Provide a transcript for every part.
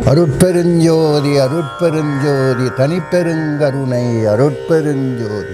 அருட்பெருஞ்சோதி அருட்பெருஞ்சோதி தனிப்பெருங்கருணை அருட்பெருஞ்சோதி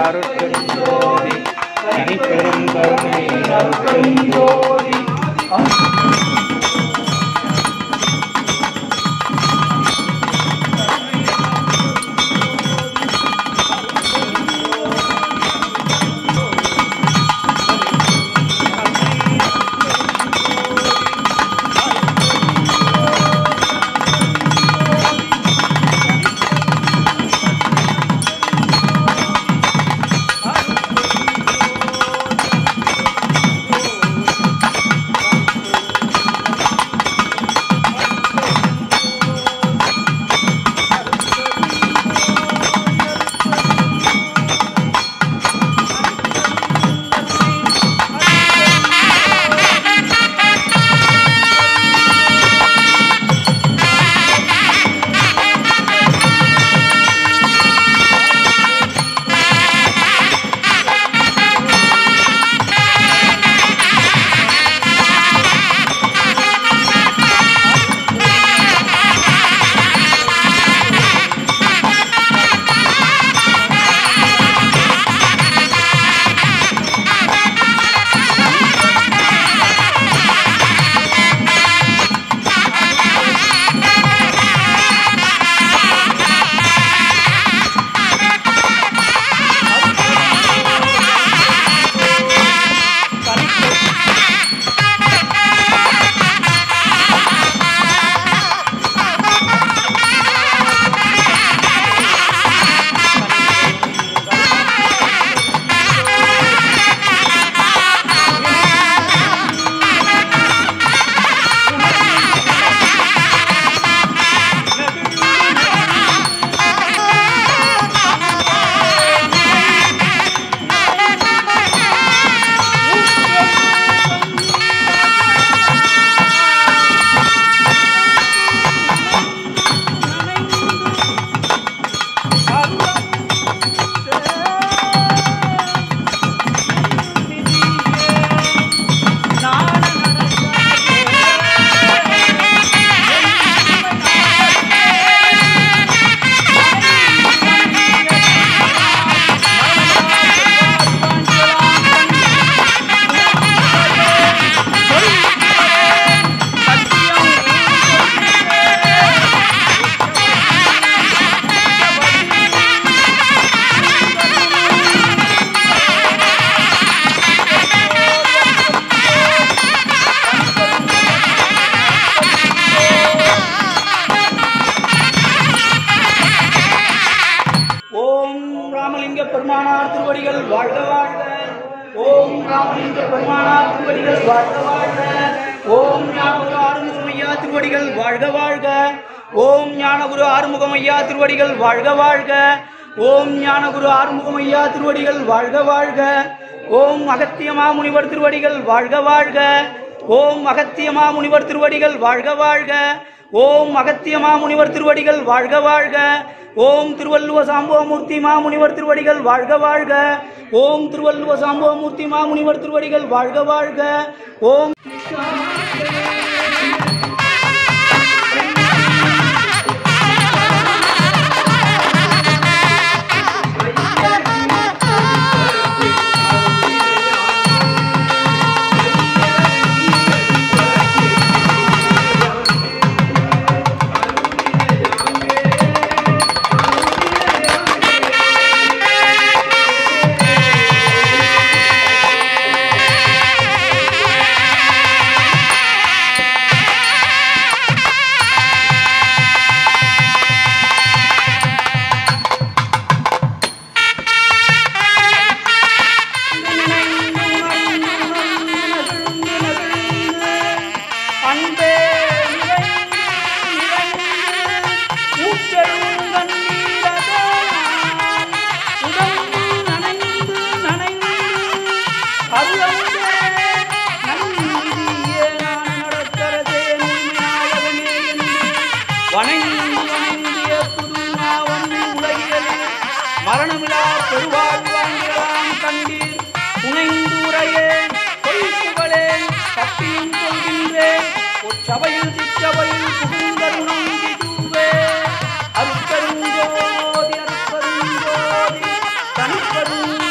அருட்பெருஞ்சோதி தனிப்பெருங்கருணை அருட்பெருஞ்சோதி ஓம் ராமலிங்க பெருமானார் திருவடிகள் வாழ்க வாழ்க ஓம் ராமலிங்க பெருமானார் திருவடிகள் வாழ்க வாழ்க ஓம் ஞானகுரு ஆறுமுகமையா திருவடிகள் வாழ்க வாழ்க ஓம் ஞானகுரு ஆறுமுகமையா திருவடிகள் வாழ்க வாழ்க ஓம் ஞானகுரு ஆறுமுகமையா திருவடிகள் வாழ்க வாழ்க ஓம் அகத்தியமா முனிவர் திருவடிகள் வாழ்க வாழ்க ஓம் அகத்தியமா முனிவர் திருவடிகள் வாழ்க வாழ்க ஓம் அகத்தியமா முனிவர் திருவடிகள் வாழ்க வாழ்க ஓம் திருவள்ளுவ சாம்பவமூர்த்தி மாமுனிவர் திருவடிகள் வாழ்க வாழ்க ஓம் திருவள்ளுவ சாம்பவமூர்த்தி மாமுனிவர் திருவடிகள் வாழ்க வாழ்க ஓம் அன்பே நிறைந்து நிறைந்து ஊற்றெழுங்கண்ணீரதனால் உடம்பு நனைந்து நனைந்து அருளம்பே நன்றியே நான் நடக்கிறதே நுண்மையாளவனே என்று வணங்கி வணங்கிய புதுநாவன் உலகிலே மரணமிலா பெருவாழ்வு வாங்கிடலாம் கண்டீர் புனைந்தூரையேன் பொய்ப்புகளேன் சத்தியம் சொல்கின்றேன் உச்சபையில் திச்சபையில் புகுந்தருணம் திதுவே அருட்பெருஞ்சோதி அருட்பெருஞ்சோதி தனிப்பெரும்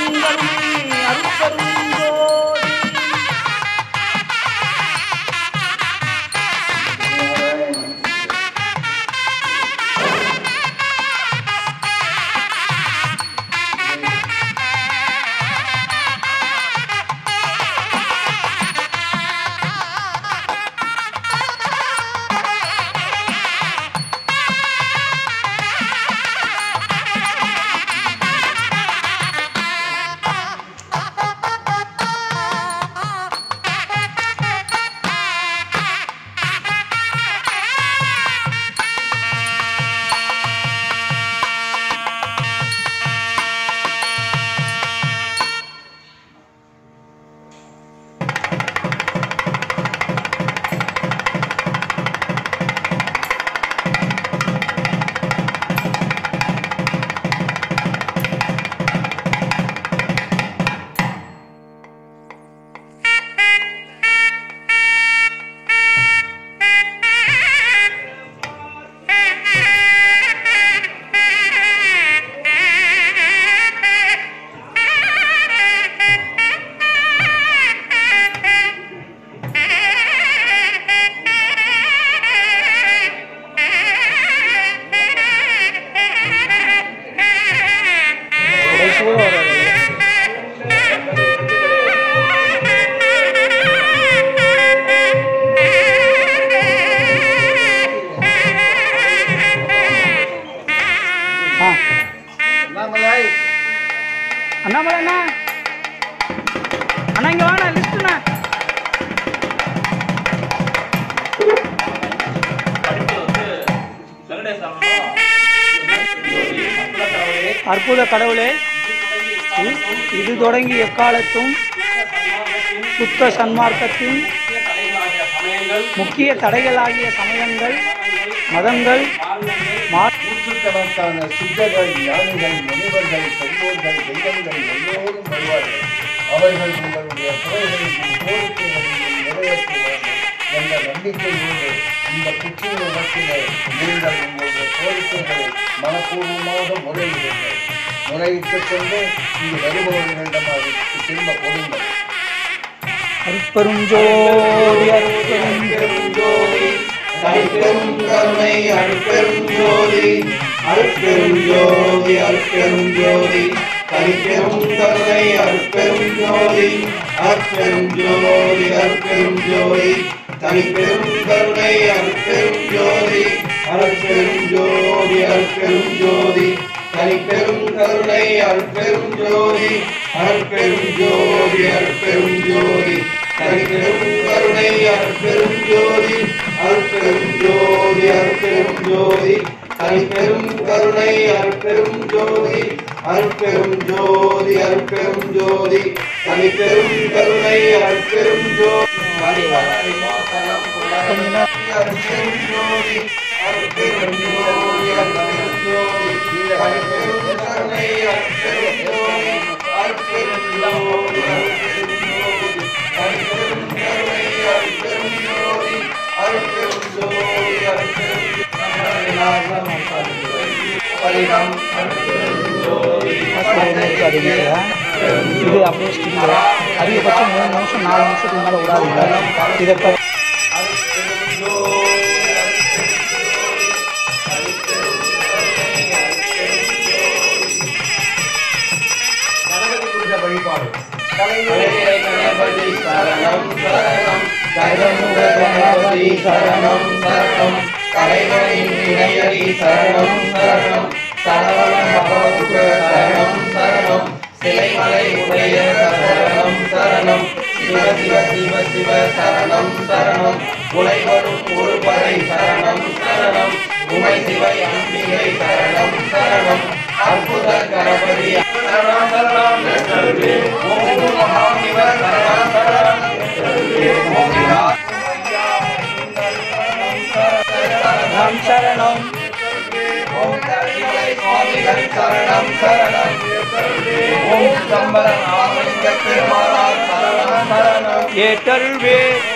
அற்புத கடவுளே இ- இது தொடங்கி எக்காலத்தும் சுத்த சன்மார்க்கத்தின் முக்கிய தடைகளாகிய சமயங்கள் மதங்கள் மா நூற்றுக்கணக்கான சித்தர்கள் ஞானிகள் முனிவர்கள் பெரியோர்கள் தெய்வங்கள் எல்லோரும் வருவார்கள் அவர்கள் உங்களுடைய குறைகளையும் கோரிக்கைகளையும் நிறைவேற்றுவார்கள் என்ற நம்பிக்கையோடு இந்த புற்றிய இடத்திலே நீங்கள் உங்களுடைய கோரிக்கைகளை மனப்பூர்வமாக முறையிடுங்கள் முறையிட்டுக் கொண்டு இங்கு வருபவர்களிடம் அதற்கு திரும்ப கொடுங்கள் அருட்பெரும் ஜோதி அருட்பெரும் ஜோதி அருட்பெரும் கருணை அருட்பெரும் ஜோதி அருட்பெரும் ஜோதி அருட்பெரும் ஜோதி தனிப்பெரும் கருணை அருட்பெரும் ஜோதி அருட்பெரும் ஜோதி அருட்பெரும் ஜோதி தனிப்பெரும் கருணை அருட்பெரும் ஜோதி அருட்பெரும் ஜோதி அருட்பெரும் ஜோதி தனிப்பெரும் கருணை அருட்பெரும் ஜோதி அருட்பெரும் ஜோதி அருட்பெரும் ஜோதி தனிப்பெரும் கருணை அருட்பெரும் ஜோதி அருட்பெரும் ஜோதி அருட்பெரும் ஜோதி தனிப்பெரும் கருணை அருட்பெரும் ஜோதி அருட்பெரும் ஜோதி அருட்பெரும் ஜோதி தனிப்பெரும் கருணை அருட்பெரும் ஜோதி பரிவாரி மோசனம் புலரி அருட்பெரும் ஜோதி அருட்பெரும் ஜோதி அருட்பெரும் ஜோதி தனிப்பெரும் கருணை அருட்பெரும் ஜோதி அருட்பெரும் ஜோதி அருட்பெரும் ஜோதி அருட்பெரும் கருணை அருட்பெரும் ஜோதி அருட்பெரும் ஜோதி அருட்பெரும் பரிணம் அருட்பெரும் ஜோதி இது அப்படியே ஸ்டில் அதிகபட்சம் மூணு நிமிஷம் நாலு நிமிஷத்துக்கு மேலே விடாதுங்க இதை ப- அருட்பெரும் ஜோதி கணபதி குறித்த வழிபாடு கலைமுறை கணபதி சரணம் சரணம் கருமுக கணபதி சரணம் சரணம் கலைவனின் இணையடி சரணம் சரணம் சரவண பகவதுக சரணம் சரணம் சிலைமலை உடைய சரணம் சரணம் சிவ சிவ சிவ சிவ சரணம் சரணம் உழைவரும் ஒரு படை சரணம் சரணம் உமை சிவை அம்பிகை சரணம் சரணம் அற்புத கணபதி சரணம் சரணம் ஓம் மகாமிவ சரணம் சரணம் ஓம் விநாயகா ராம் சரணம் ஓம் கரிமலை சுவாமிகள் சரணம் சரணம் ஓம் சம்பர ராமலிங்க பெருமானார் சரணம் சரணம் ஏத்தருள்வே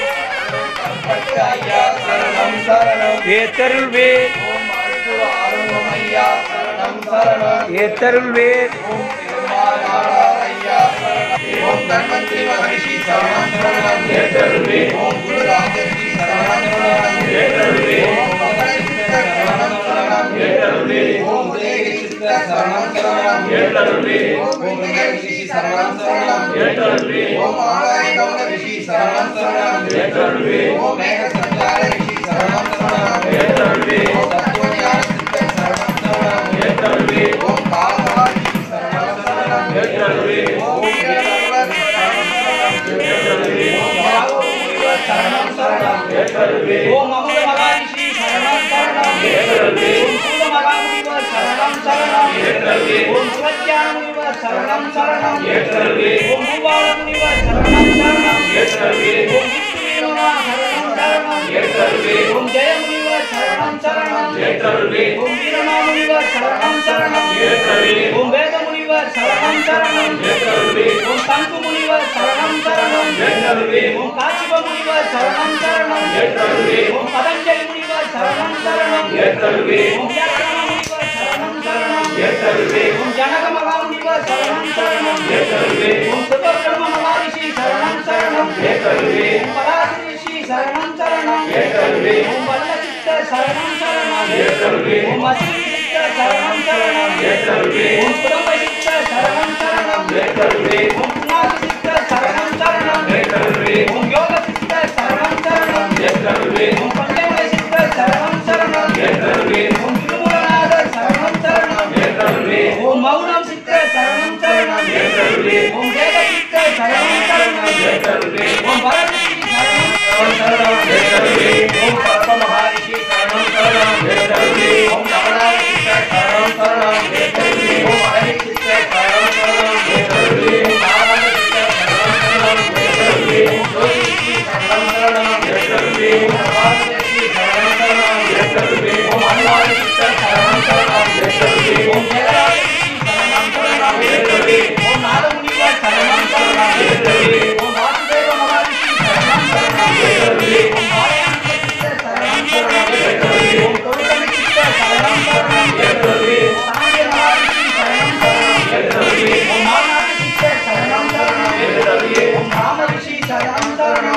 பட்டு ஐயா சரணம் சரணம் ஏத்தருள்வே ஓம் அற்புத அருணம் ஐயா சரணம் சரணம் ஏத்தருள்வே ஓம் திருமாலாளர் ஐயா சரணம் ஓம் தன்வந்திரி மகரிஷி சரணம் சரணம் ஏற்றருவே ஓம் குருராஜரிஷி சரணம் சரணம் ஏற்றருவே ஓம் மகரிஷித்தர் சரணம் சரணம் ஏற்றருவே ஓம் உதயகிரி சித்தர் சரணம் சரணம் ஏற்றருவே ஓம் வெங்கடரிஷி சரணம் சரணம் ஏற்றருவே ஓம் ஆகாய கவுன ரிஷி சரணம் சரணம் ஏற்றருவே ஓம் மேக சஞ்சார ரிஷி சரணம் சரணம் ஏற்றருவே ஓம் தத்துவஞான சித்தர் சரணம் சரணம் ஏற்றருவே ஓம் காலமலா ரிஷி சரணம் சரணம் ஏற்றருவே ஓம் ஏற்றருவர் சரணம் சரணம் ஏற்றருவே ஓம் யாகோமுனிவர் சரணம் சரணம் ஏற்றருவே ஓம் அமுத மகாரிஷி சரணம் சரணம் ஏற்றருவே ஓம் சூத மகாமுனிவர் சரணம் சரணம் ஏற்றருவே ஓம் சிவஞான முனிவர் சரணம் சரணம் ஏற்றருவே ஓம் பூபால முனிவர் சரணம் சரணம் ஏற்றருவே ஓம் விஷ்ணுவேணுவா சரணம் சரணம் ஏற்றருவே ஓம் ஜெய முனிவர் சரணம் சரணம் ஏற்றருவே ஓம் வீரமா முனிவர் சரணம் சரணம் ஏற்றருவே ஓம் வேத முனிவர் சரணம் சரணம் ஏற்றருவே ஓம் சங்கு முனிவர் சரணம் சரணம் ஏற்றருவே ஓம் காசிப முனிவர் சரணம் சரணம் ஏற்றருவே ஓம் பதஞ்சலி முனிவர் சரணம் சரணம் ஏற்றருவே ஓம் வியாக்கிரம முனிவர் சரணம் சரணம் ஏற்றருவே ஓம் ஜனக மகா முனிவர் சரணம் சரணம் ஏற்றருவே ஓம் சுபபிரம மகாரிஷி சரணம் சரணம் ஏற்றருவே ஓம் பராசரி ரிஷி சரணம் சரணம் ஏற்றருவே ஓம் வல்ல சித்த சரணம் சரணம் ஏற்றருவே ஓம் அசிரி சித்த சரணம் சரணம் ஏற்றருவே ஓம் குடம்ப சித்த சரணம் சரணம் ஏற்றருவே ஓம் புண்ணாக்கு சித்த சரணம் சரணம் ஏற்றருவே ஓம் யோக சித்த சரணம் சரணம் ஏற்றருவே ஓம் பஞ்சமலை சித்த சரணம் சரணம் ஏற்றருவே ஓம் திருமூலநாதர் சரணம் சரணம் ஏற்றருவே ஓம் மௌனம் சித்த சரணம் சரணம் ஏற்றருவே ஓம் தேவ சித்த சரணம் சரணம் ஏற்றருவே ஓம் பரமசிவ சரணம் சரணம் ஏற்றருவே ஓம் பரம மகாரிஷி சரணம் சரணம் ஏற்றருவே ஓம் நவநாத சித்தர் சரணம் சரணம் ஏற்றருவே ஓம் அழகி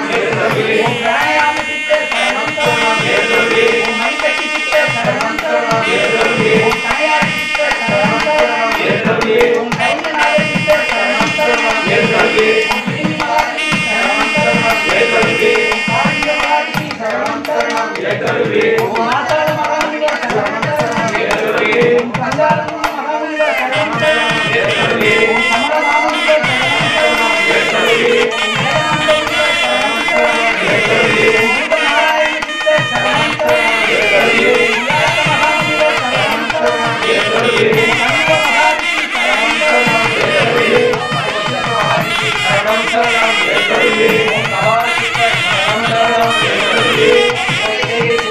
ஓம் பிராணாயாம சித்தர் சரணம் சரணம் ஓம் மணிக்கட்டி சித்தர் சரணம் சரணம் ஓம் கணையாடி சித்தர் சரணம் சரணம் ஓம் கைங்கநாத சித்தர் சரணம் சரணம் ஓம் பிரிமிமாரி சரணம் சரணம் ஓம் காளிங்க மகாரிஷி சரணம் சரணம் ஓம் மாதாள மகாமுனிவர் சரணம் சரணம் ஓம் கந்தாள மகாமுனிவர் சரணம் சரணம் ஓம் கமல மாமுனிவர் சரணம் சரணம் ஓம் மேகநாதமுனிவர் சரணம் சரணம் ஓம் பூதநாராயண சித்தர் சரணம் சரணம் ஓம் வியாச மகாமுனிவர் சரணம் சரணம் ஓம் கணித மகாரிஷி சரணம் சரணம் ஓம் கபால சித்தர் சரணம் சரணம்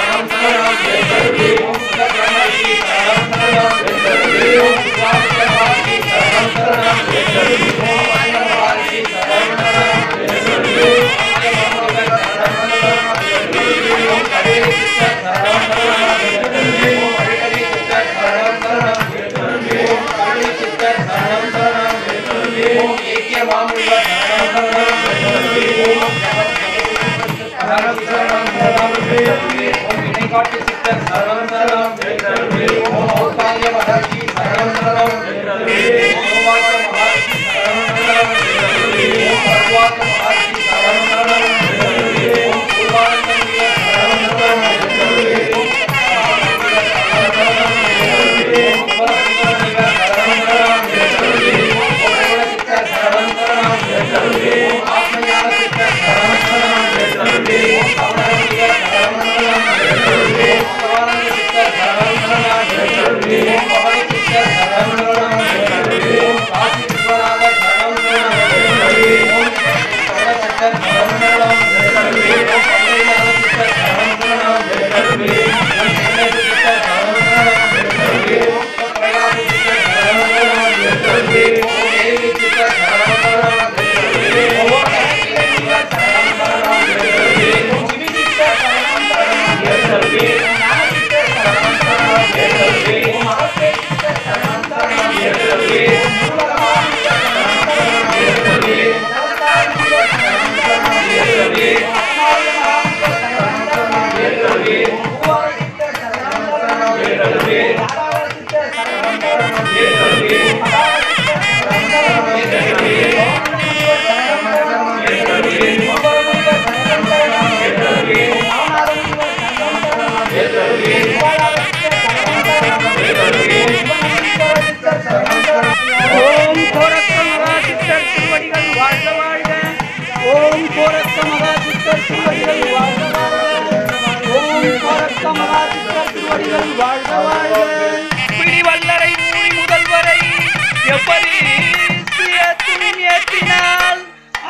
ஓம் கோரக்க மகா சித்தர் திருவடிகள் வாழ்க வாழ்க ஓம் கோரக்க மகா சித்தர் திருவடிகள் வாழ்க வாழ்க ஓம் கோரக்க மகா சித்தர் திருவடிகள் வாழ்க வாழ்க பிடிவல்லரை மூடி முதல்வரை எப்படி ஏற்றும் ஏற்றினால்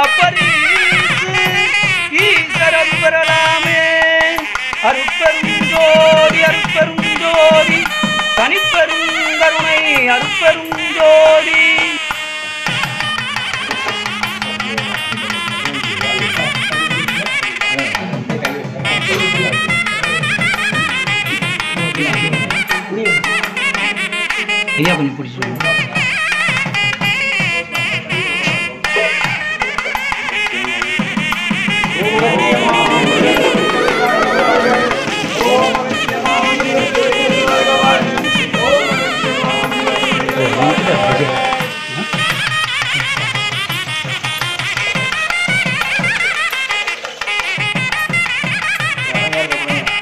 அப்பரீசு ஈஸ்வரர் பெறலாமே அருட்பெரும் ஜோதி அருட்பெரும் ஜோதி தனிப்பெரும் கருணை அருட்பெரும் ஜோதி ஐயா கொஞ்சம் பிடிச்சி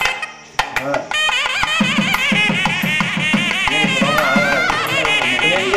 ஆ.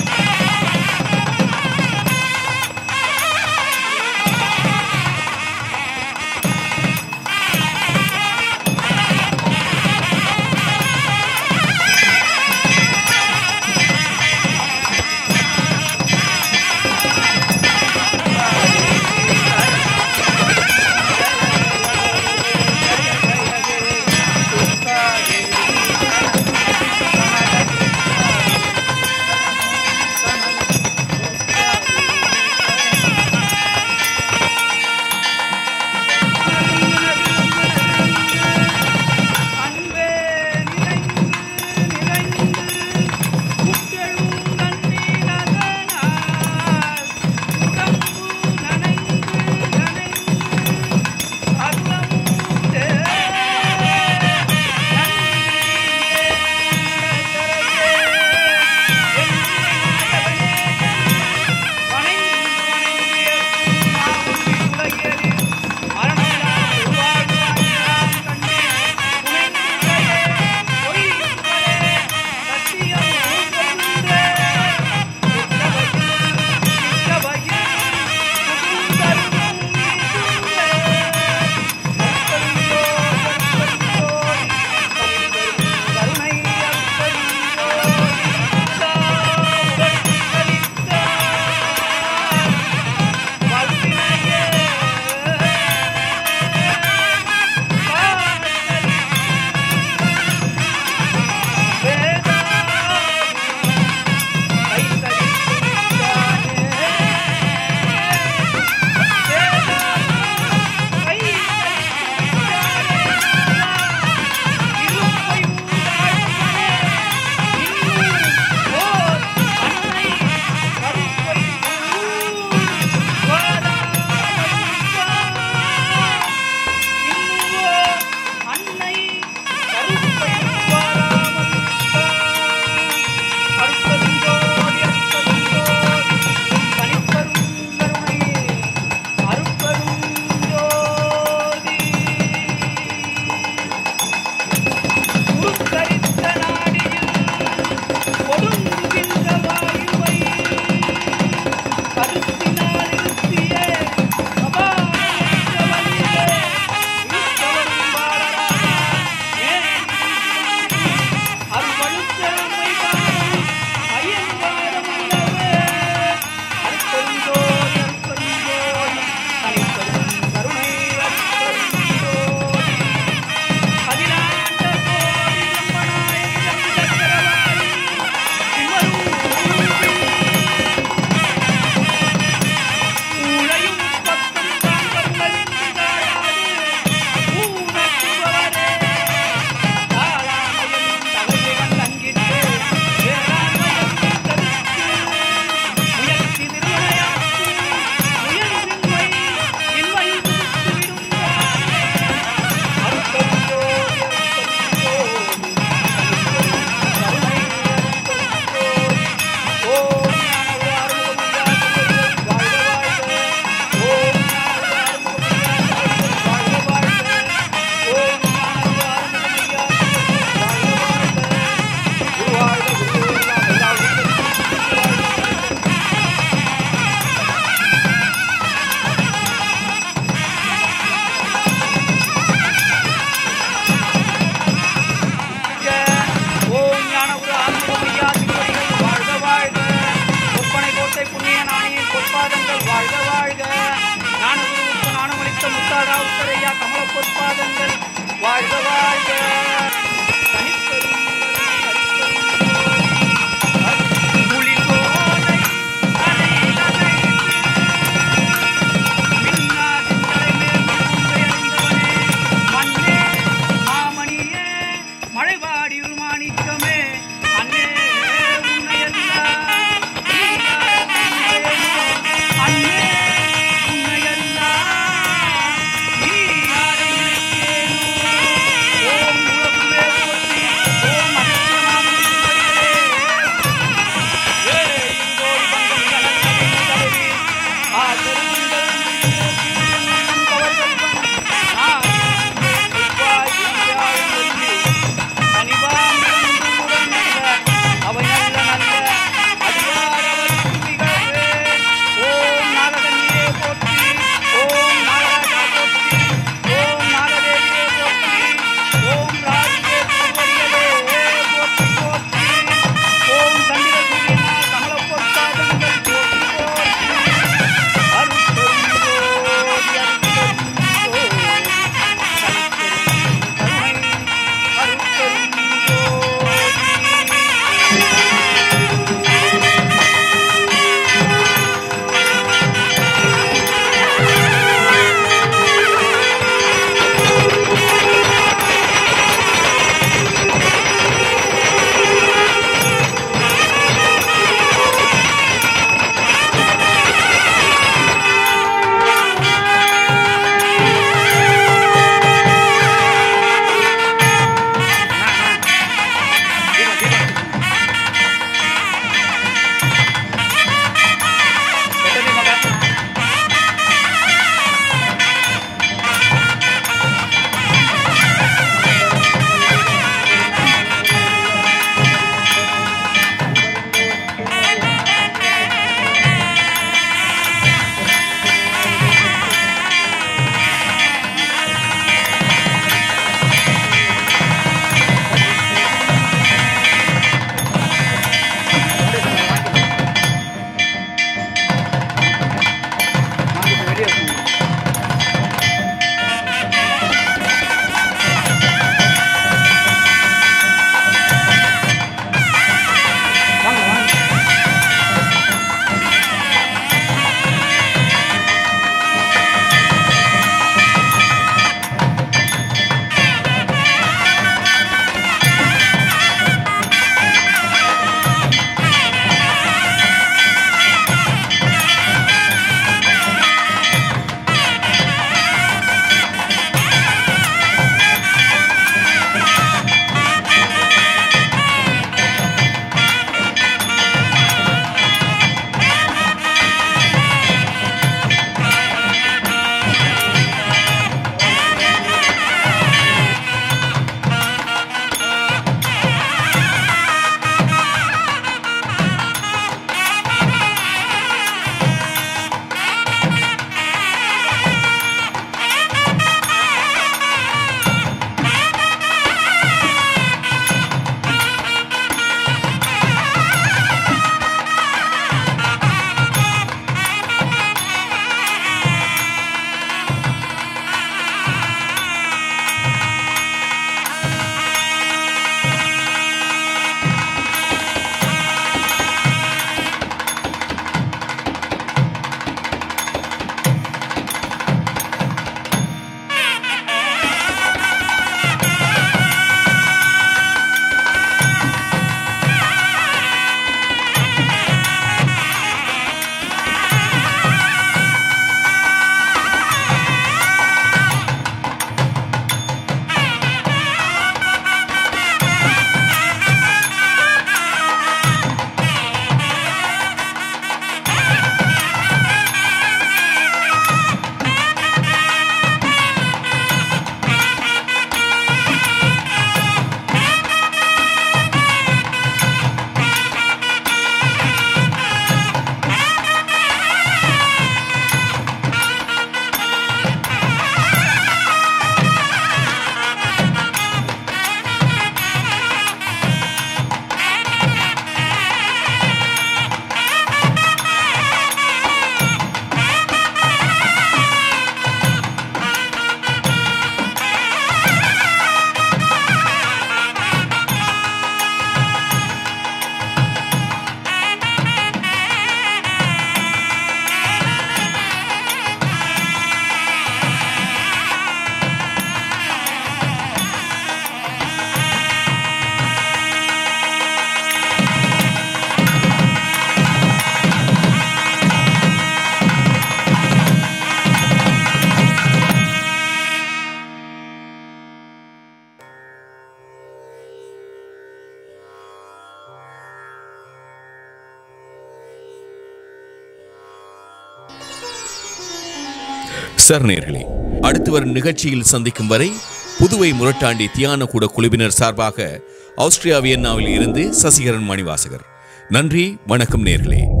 சர் நேர்களே அடுத்து வரும் நிகழ்ச்சியில் சந்திக்கும் வரை புதுவை முரட்டாண்டி தியான கூட குழுவினர் சார்பாக ஆஸ்திரியா வியன்னாவில் இருந்து சசிகரன் மணிவாசகர் நன்றி வணக்கம் நேர்களே